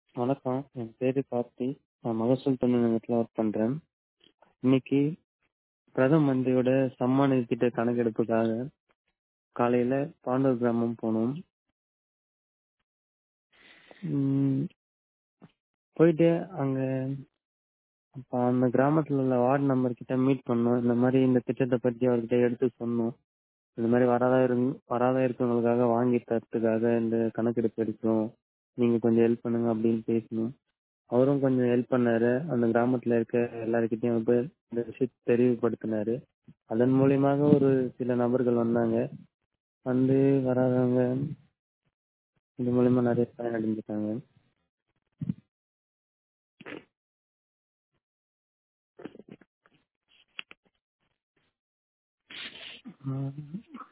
வணக்கம் என் பேர் கார்த்தி நான் மகசூல் துணை நிலையத்தில் ஒர்க் பண்ணுறேன் இன்னைக்கு பிரதம மந்திரியோட சம்மான் நிதி திட்ட கணக்கெடுப்புக்காக காலையில் பாண்டூர் கிராமம் போனோம் ம், போயிட்டு அங்கே அப்போ அந்த கிராமத்தில் உள்ள வார்டு மெம்பர் கிட்ட மீட் பண்ணோம் இந்த மாதிரி இந்த திட்டத்தை பற்றி அவர்கிட்ட எடுத்து சொன்னோம் இந்த மாதிரி வராதா இருங் வராதா இருக்கவங்களுக்காக வாங்கி தரத்துக்காக இந்த கணக்கெடுப்பு எடுக்கிறோம் நீங்கள் கொஞ்சம் ஹெல்ப் பண்ணுங்க அப்படின்னு பேசினோம் அவரும் கொஞ்சம் ஹெல்ப் பண்ணாரு அந்த கிராமத்தில் இருக்க எல்லாருக்கிட்டையும் போய் இந்த விஷயத்தை தெரிவுபடுத்தினாரு அதன் மூலியமாக ஒரு சில நபர்கள் வந்தாங்க வந்து வராதவங்க இது மூலியமா நிறைய பயனடைஞ்சிட்டாங்க ம்.